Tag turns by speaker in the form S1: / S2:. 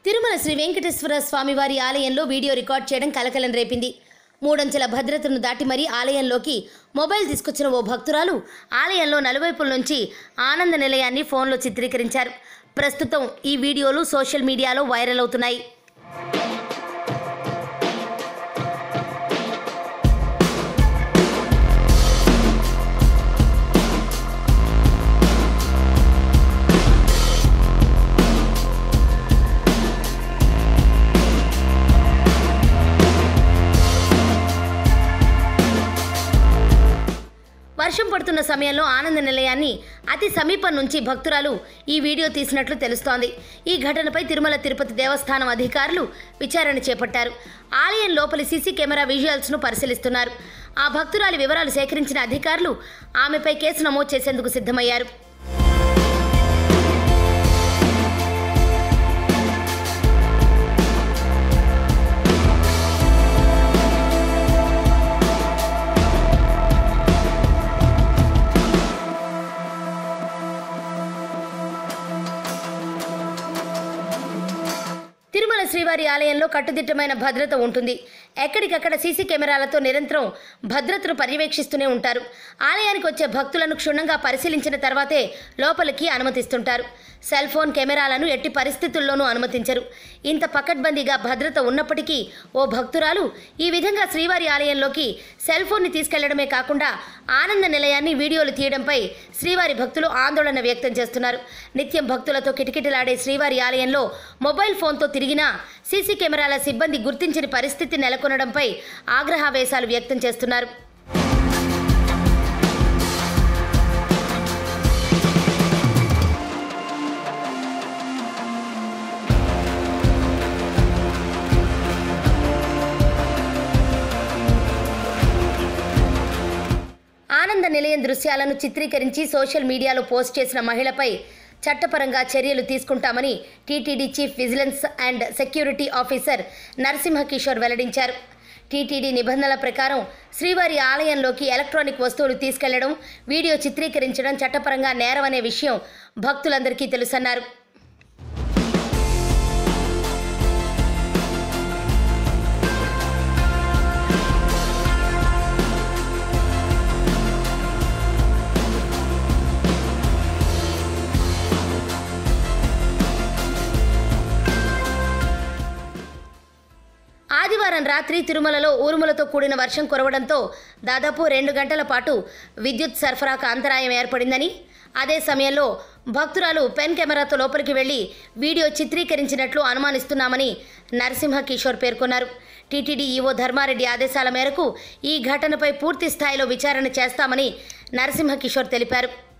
S1: తిరుమల శ్రీ వెంకటేశ్వర స్వామివారి ఆలయంలో video record చేయడం కలకలం రేపింది మూడంచెల భద్రతను దాటి మరీ ఆలయంలోకి మొబైల్ తీసుకొచ్చిన ఓ భక్తురాలు ఆలయంలో నలువైపుల నుంచి ఆనంద నిలయాన్ని ఫోన్లో చిత్రీకరించారు ప్రస్తుతం ఈ వీడియోలు సోషల్ మీడియాలో వైరల్ అవుతున్నాయి వర్షం పడుతున్న సమయంలో ఆనంద నిలయాన్ని అతి సమీపం నుంచి భక్తురాలు ఈ వీడియో తీసినట్లు తెలుస్తోంది ఈ ఘటనపై తిరుమల తిరుపతి దేవస్థానం అధికారులు విచారణ చేపట్టారు ఆలయం లోపలి సీసీ కెమెరా విజువల్స్ను పరిశీలిస్తున్నారు ఆ భక్తురాలి వివరాలు సేకరించిన అధికారులు ఆమెపై కేసు నమోదు చేసేందుకు సిద్ధమయ్యారు తిరుమల శ్రీవారి ఆలయంలో కట్టుదిట్టమైన భద్రత ఉంటుంది ఎక్కడికక్కడ సీసీ కెమెరాలతో నిరంతరం భద్రతను పర్యవేక్షిస్తూనే ఉంటారు ఆలయానికి వచ్చే భక్తులను క్షుణ్ణంగా పరిశీలించిన తర్వాతే లోపలికి అనుమతిస్తుంటారు సెల్ ఫోన్ కెమెరాలను ఎట్టి పరిస్థితుల్లోనూ అనుమతించరు ఇంత పకడ్బందీగా భద్రత ఉన్నప్పటికీ ఓ భక్తురాలు ఈ విధంగా శ్రీవారి ఆలయంలోకి సెల్ ఫోన్ని తీసుకెళ్లడమే కాకుండా ఆనంద నిలయాన్ని వీడియోలు తీయడంపై శ్రీవారి భక్తులు ఆందోళన వ్యక్తం చేస్తున్నారు నిత్యం భక్తులతో కిటకిటలాడే శ్రీవారి ఆలయంలో మొబైల్ ఫోన్తో తిరిగినా సీసీ కెమెరాల సిబ్బంది గుర్తించని పరిస్థితి నెలకొనడంపై ఆగ్రహావేశాలు వ్యక్తం చేస్తున్నారు ఆనంద నిలయం దృశ్యాలను చిత్రీకరించి సోషల్ మీడియాలో పోస్ట్ చేసిన మహిళపై చట్టపరంగా చర్యలు తీసుకుంటామని TTD chief vigilance and security officer Narasimha Kishore వెల్లడించారు టీటీడీ నిబంధనల ప్రకారం శ్రీవారి ఆలయంలోకి ఎలక్ట్రానిక్ వస్తువులు తీసుకెళ్లడం వీడియో చిత్రీకరించడం చట్టపరంగా నేరమనే విషయం భక్తులందరికీ తెలుసన్నారు ఆదివారం రాత్రి తిరుమలలో ఊరుములతో కూడిన వర్షం కురవడంతో దాదాపు రెండు గంటల పాటు విద్యుత్ సరఫరాకు అంతరాయం ఏర్పడిందని అదే సమయంలో భక్తురాలు పెన్ కెమెరాతో లోపలికి వెళ్లి వీడియో చిత్రీకరించినట్లు అనుమానిస్తున్నామని నరసింహ కిషోర్ పేర్కొన్నారు టీటీడీ ఈవో ధర్మారెడ్డి ఆదేశాల మేరకు ఈ ఘటనపై పూర్తి స్థాయిలో విచారణ చేస్తామని నరసింహ కిషోర్ తెలిపారు